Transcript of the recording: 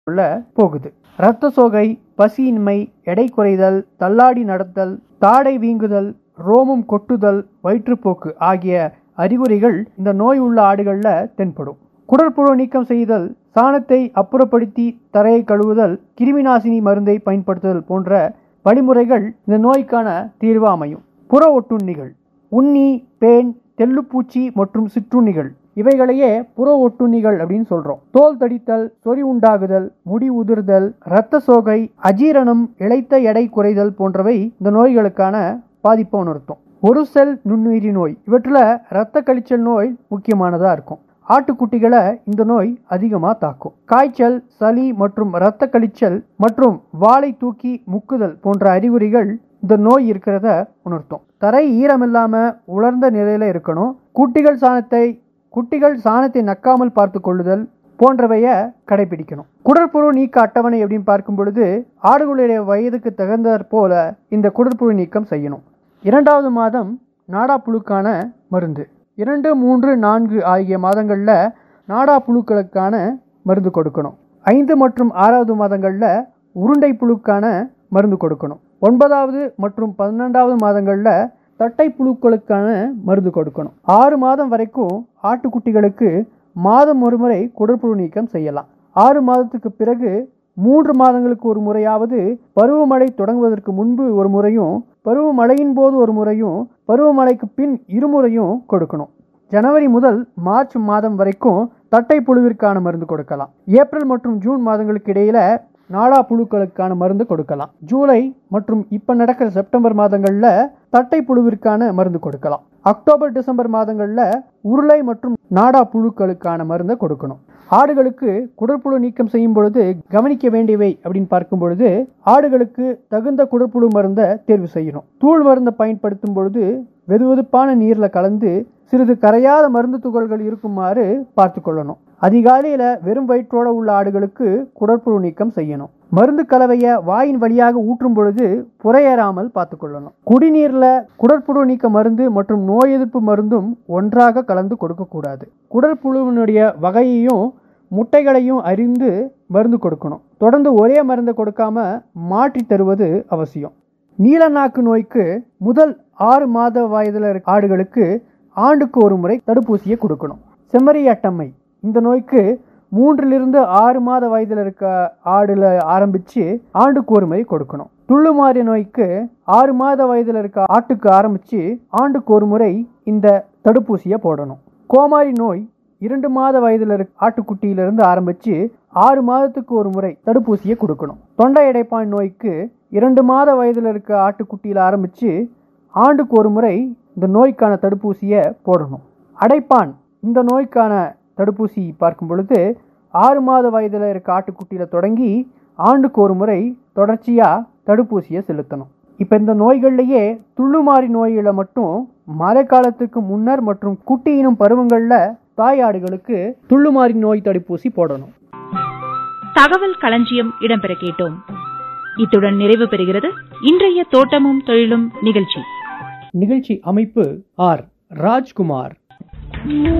உள்ள போகுது இரத்த சோகை பசியின்மை எடை குறைதல் தள்ளாடி நடத்தல் தாடை வீங்குதல் ரோமம் கொட்டுதல் வயிற்றுப்போக்கு ஆகிய அறிகுறிகள் இந்த நோய் உள்ள ஆடுகள்ல தென்படும் குடற்புழு நீக்கம் செய்தல் சாணத்தை அப்புறப்படுத்தி தரையை கழுவுதல் கிருமிநாசினி மருந்தை பயன்படுத்துதல் போன்ற வழிமுறைகள் இந்த நோய்க்கான தீர்வு அமையும் புற ஒட்டுண்ணிகள் உண்ணி பேன் தெள்ளுப்பூச்சி மற்றும் சிற்றுண்ணிகள் இவைகளையே புற ஒட்டுண்ணிகள் அப்படின்னு சொல்றோம் தோல் தடித்தல் சொறி உண்டாகுதல் முடி உதிர்தல் இரத்த சோகை அஜீரணம் இழைத்த எடை குறைதல் போன்றவை இந்த நோய்களுக்கான பாதிப்பை உணர்த்தும் ஒரு செல் நுண்ணுயிரி நோய் இவற்றில் இரத்த கழிச்சல் நோய் முக்கியமானதா இருக்கும் ஆட்டுக்குட்டிகளை இந்த நோய் அதிகமாக தாக்கும் காய்ச்சல் சளி மற்றும் இரத்த கழிச்சல் மற்றும் வாளை தூக்கி முக்குதல் போன்ற அறிகுறிகள் இந்த நோய் இருக்கிறத உணர்த்தும் தரை ஈரமில்லாம உலர்ந்த நிலையில இருக்கணும் குட்டிகள் சாணத்தை குட்டிகள் சாணத்தை நக்காமல் பார்த்து கொள்ளுதல் போன்றவைய கடைபிடிக்கணும் குடற்புழு நீக்க அட்டவணை அப்படின்னு பார்க்கும் பொழுது ஆடுகளுடைய வயதுக்கு தகுந்தாற் போல இந்த குடற்புழு நீக்கம் செய்யணும் இரண்டாவது மாதம் நாடா புழுக்கான மருந்து இரண்டு மூன்று நான்கு ஆகிய மாதங்களில் நாடா புழுக்களுக்கான மருந்து கொடுக்கணும் ஐந்து மற்றும் ஆறாவது மாதங்களில் உருண்டை புழுக்கான மருந்து கொடுக்கணும் ஒன்பதாவது மற்றும் பன்னெண்டாவது மாதங்களில் தட்டை புழுக்களுக்கான மருந்து கொடுக்கணும் ஆறு மாதம் வரைக்கும் ஆட்டுக்குட்டிகளுக்கு மாதம் ஒரு முறை குடற்புழு நீக்கம் செய்யலாம் ஆறு மாதத்துக்கு பிறகு மூன்று மாதங்களுக்கு ஒரு முறையாவது பருவமழை தொடங்குவதற்கு முன்பு ஒரு முறையும் பருவமழையின் போது ஒரு முறையும் பருவமழைக்கு பின் இருமுறையும் கொடுக்கணும் ஜனவரி முதல் மார்ச் மாதம் வரைக்கும் தட்டை புழுவிற்கான மருந்து கொடுக்கலாம் ஏப்ரல் மற்றும் ஜூன் மாதங்களுக்கு இடையில நாடா புழுக்களுக்கான மருந்து கொடுக்கலாம் ஜூலை மற்றும் இப்போ நடக்கிற செப்டம்பர் மாதங்களில் தட்டை புழுவிற்கான மருந்து கொடுக்கலாம் அக்டோபர் டிசம்பர் மாதங்களில் உருளை மற்றும் நாடா புழுக்களுக்கான மருந்தை கொடுக்கணும் ஆடுகளுக்கு குடற்புழு நீக்கம் செய்யும் பொழுது கவனிக்க வேண்டியவை அப்படின்னு பார்க்கும் பொழுது ஆடுகளுக்கு தகுந்த குடற்புழு மருந்தை தேர்வு செய்யணும் தூள் மருந்தை பயன்படுத்தும் பொழுது வெதுவெதுப்பான நீரில் கலந்து சிறிது கரையாத மருந்து துகள்கள் இருக்குமாறு பார்த்து கொள்ளணும் அதிகாலையில் வெறும் வயிற்றோட உள்ள ஆடுகளுக்கு குடற்புழு நீக்கம் செய்யணும் மருந்து கலவையை வாயின் வழியாக ஊற்றும் பொழுது புறையேறாமல் பார்த்து கொள்ளணும் குடிநீரில் குடற்புழு நீக்க மருந்து மற்றும் நோய் எதிர்ப்பு மருந்தும் ஒன்றாக கலந்து கொடுக்கக்கூடாது குடற்புழுவினுடைய வகையையும் முட்டைகளையும் அறிந்து மருந்து கொடுக்கணும் தொடர்ந்து ஒரே மருந்தை கொடுக்காம மாற்றி தருவது அவசியம் நீலநாக்கு நோய்க்கு முதல் ஆறு மாத வயதில் இருக்க ஆடுகளுக்கு ஆண்டுக்கு ஒரு முறை தடுப்பூசியை கொடுக்கணும் செம்மறியாட்டம்மை இந்த நோய்க்கு மூன்றிலிருந்து ஆறு மாத வயதில் இருக்க ஆடுல ஆரம்பிச்சு ஆண்டுக்கு ஒரு முறை கொடுக்கணும் துள்ளுமாறி நோய்க்கு ஆறு மாத வயதில் இருக்க ஆட்டுக்கு ஆரம்பிச்சு ஆண்டுக்கு ஒரு முறை இந்த தடுப்பூசியை போடணும் கோமாரி நோய் இரண்டு மாத வயதில் இருக்க ஆட்டுக்குட்டியிலிருந்து ஆரம்பிச்சு ஆறு மாதத்துக்கு ஒரு முறை தடுப்பூசியை கொடுக்கணும் தொண்டை அடைப்பான் நோய்க்கு இரண்டு மாத வயதில் இருக்க ஆட்டுக்குட்டியில் ஆரம்பிச்சு ஆண்டுக்கு ஒரு முறை இந்த நோய்க்கான தடுப்பூசியை போடணும் அடைப்பான் இந்த நோய்க்கான தடுப்பூசி பார்க்கும் பொழுது ஆறு மாத வயதில் இருக்க ஆட்டுக்குட்டியில் தொடங்கி ஆண்டுக்கு ஒரு முறை தொடர்ச்சியாக தடுப்பூசியை செலுத்தணும் இப்போ இந்த நோய்கள்லையே துள்ளுமாறி நோய்களை மட்டும் மழை காலத்துக்கு முன்னர் மற்றும் குட்டியினும் பருவங்களில் தாய் ஆடுகளுக்கு துள்ளுமாறி நோய் தடுப்பூசி போடணும் தகவல் களஞ்சியம் இடம்பெற கேட்டோம் இத்துடன் நிறைவு பெறுகிறது இன்றைய தோட்டமும் தொழிலும் நிகழ்ச்சி நிகழ்ச்சி அமைப்பு ஆர் ராஜ்குமார்